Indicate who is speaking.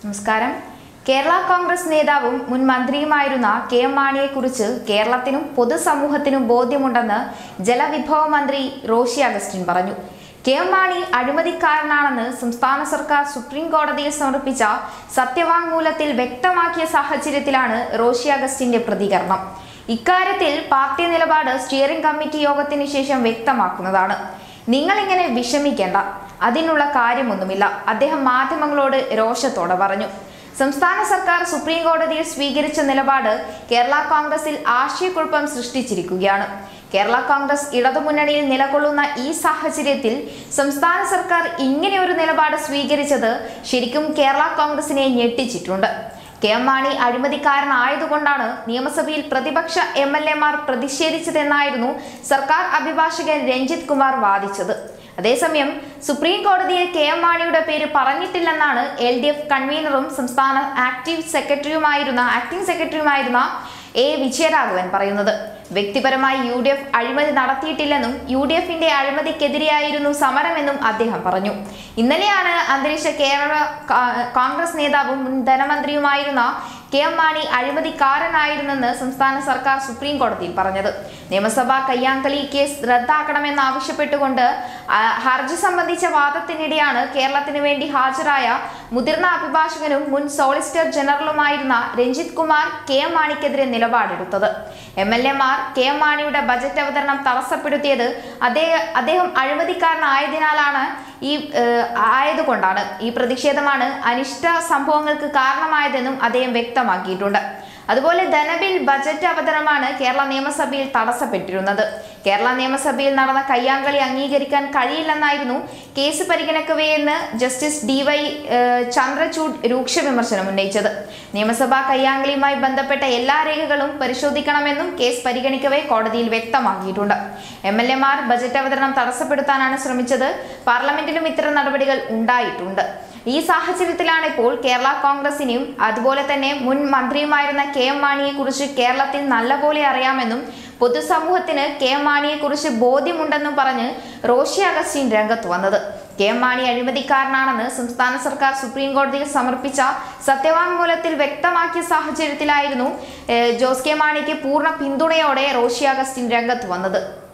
Speaker 1: നമസ്കാരം കേരള കോൺഗ്രസ് നേതാവും മുൻ മന്ത്രിയുമായിരുന്ന കെ എം മാണിയെക്കുറിച്ച് കേരളത്തിനും പൊതുസമൂഹത്തിനും ബോധ്യമുണ്ടെന്ന് ജലവിഭവ മന്ത്രി റോഷി അഗസ്റ്റിൻ പറഞ്ഞു കെ എം മാണി അഴിമതിക്കാരനാണെന്ന് സംസ്ഥാന സർക്കാർ സുപ്രീം കോടതിയിൽ സമർപ്പിച്ച സത്യവാങ്മൂലത്തിൽ വ്യക്തമാക്കിയ സാഹചര്യത്തിലാണ് റോഷി അഗസ്റ്റിന്റെ പ്രതികരണം ഇക്കാര്യത്തിൽ പാർട്ടി നിലപാട് സ്റ്റിയറിംഗ് കമ്മിറ്റി യോഗത്തിന് ശേഷം വ്യക്തമാക്കുന്നതാണ് നിങ്ങൾ ഇങ്ങനെ വിഷമിക്കേണ്ട അതിനുള്ള കാര്യമൊന്നുമില്ല അദ്ദേഹം മാധ്യമങ്ങളോട് രോഷത്തോടെ പറഞ്ഞു സംസ്ഥാന സർക്കാർ സുപ്രീം കോടതിയിൽ സ്വീകരിച്ച നിലപാട് കേരള കോൺഗ്രസിൽ ആശയക്കുഴപ്പം സൃഷ്ടിച്ചിരിക്കുകയാണ് കേരള കോൺഗ്രസ് ഇടതുമുന്നണിയിൽ നിലകൊള്ളുന്ന ഈ സാഹചര്യത്തിൽ സംസ്ഥാന സർക്കാർ ഇങ്ങനെ ഒരു നിലപാട് സ്വീകരിച്ചത് ശരിക്കും കേരള കോൺഗ്രസിനെ ഞെട്ടിച്ചിട്ടുണ്ട് കെ എം മാണി അഴിമതിക്കാരനായതുകൊണ്ടാണ് നിയമസഭയിൽ പ്രതിപക്ഷ എം എൽ എമാർ പ്രതിഷേധിച്ചതെന്നായിരുന്നു സർക്കാർ അഭിഭാഷകൻ രഞ്ജിത് കുമാർ വാദിച്ചത് അതേസമയം സുപ്രീം കോടതിയിൽ കെ എം മാണിയുടെ പേര് പറഞ്ഞിട്ടില്ലെന്നാണ് എൽ ഡി എഫ് കൺവീനറും സംസ്ഥാന ആക്റ്റീവ് സെക്രട്ടറിയുമായിരുന്ന ആക്ടിംഗ് സെക്രട്ടറിയുമായിരുന്ന എ വിജയരാഘവൻ പറയുന്നത് വ്യക്തിപരമായി യു ഡി എഫ് അഴിമതി നടത്തിയിട്ടില്ലെന്നും യു ഡി എഫിന്റെ അഴിമതിക്കെതിരെയായിരുന്നു സമരമെന്നും അദ്ദേഹം പറഞ്ഞു ഇന്നലെയാണ് അന്തരിച്ച കേരള കാ- കോൺഗ്രസ് നേതാവും മുൻ ധനമന്ത്രിയുമായിരുന്ന കെ എം മാണി അഴിമതിക്കാരനായിരുന്നെന്ന് സംസ്ഥാന സർക്കാർ സുപ്രീം കോടതിയിൽ പറഞ്ഞത് നിയമസഭാ കയ്യാങ്കളി കേസ് റദ്ദാക്കണമെന്ന് ആവശ്യപ്പെട്ടുകൊണ്ട് ആ, ഹർജി സംബന്ധിച്ച വാദത്തിനിടെയാണ് കേരളത്തിന് വേണ്ടി ഹാജരായ മുതിർന്ന അഭിഭാഷകനും മുൻ സോളിസിറ്റർ ജനറലുമായിരുന്ന രഞ്ജിത് കുമാർ കെ എം മാണിക്കെതിരെ നിലപാടെടുത്തത് എം എൽ എമാർ കെ എം മാണിയുടെ ബജറ്റ് അവതരണം തടസ്സപ്പെടുത്തിയത് അദ്ദേഹം അദ്ദേഹം അഴിമതിക്കാരനായതിനാലാണ് ഈ ഏഹ്, ആയതുകൊണ്ടാണ് ഈ പ്രതിഷേധമാണ് അനിഷ്ട സംഭവങ്ങൾക്ക് കാരണമായതെന്നും അദ്ദേഹം വ്യക്തമാക്കിയിട്ടുണ്ട് അതുപോലെ ധനബിൽ ബജറ്റ് അവതരണമാണ് കേരള നിയമസഭയിൽ തടസ്സപ്പെട്ടിരുന്നത് കേരള നിയമസഭയിൽ നടന്ന കയ്യാങ്കളി അംഗീകരിക്കാൻ കഴിയില്ലെന്നായിരുന്നു കേസ് പരിഗണിക്കവേ എന്ന് ജസ്റ്റിസ് ഡി വൈ ഏഹ്, ചന്ദ്രചൂഡ് രൂക്ഷ വിമർശനം ഉന്നയിച്ചത് നിയമസഭാ കയ്യാങ്കളിയുമായി ബന്ധപ്പെട്ട എല്ലാ രേഖകളും പരിശോധിക്കണമെന്നും കേസ് പരിഗണിക്കവേ കോടതിയിൽ വ്യക്തമാക്കിയിട്ടുണ്ട് എം എൽ എമാർ ബജറ്റ് അവതരണം തടസ്സപ്പെടുത്താനാണ് ശ്രമിച്ചത് പാർലമെന്റിലും ഇത്തരം നടപടികൾ ഉണ്ടായിട്ടുണ്ട് ഈ സാഹചര്യത്തിലാണ് ഇപ്പോൾ കേരള കോൺഗ്രസിനെയും അതുപോലെ തന്നെ മുൻ മന്ത്രിയുമായിരുന്ന കെ എം മാണിയെ കുറിച്ച് കേരളത്തിൽ നല്ലപോലെ അറിയാമെന്നും പൊതുസമൂഹത്തിന് കെ എം മാണിയെ കുറിച്ച് ബോധ്യമുണ്ടെന്നും പറഞ്ഞ് റോഷി അഗസ്റ്റിൻ രംഗത്ത് വന്നത് കെ എം മാണി അഴിമതിക്കാരനാണെന്ന് സംസ്ഥാന സർക്കാർ സുപ്രീം കോടതിയിൽ സമർപ്പിച്ച സത്യവാങ്മൂലത്തിൽ വ്യക്തമാക്കിയ സാഹചര്യത്തിലായിരുന്നു ഏഹ്, ജോസ് കെ മാണിക്ക് പൂർണ്ണ പിന്തുണയോടെ റോഷി അഗസ്റ്റിൻ രംഗത്ത് വന്നത്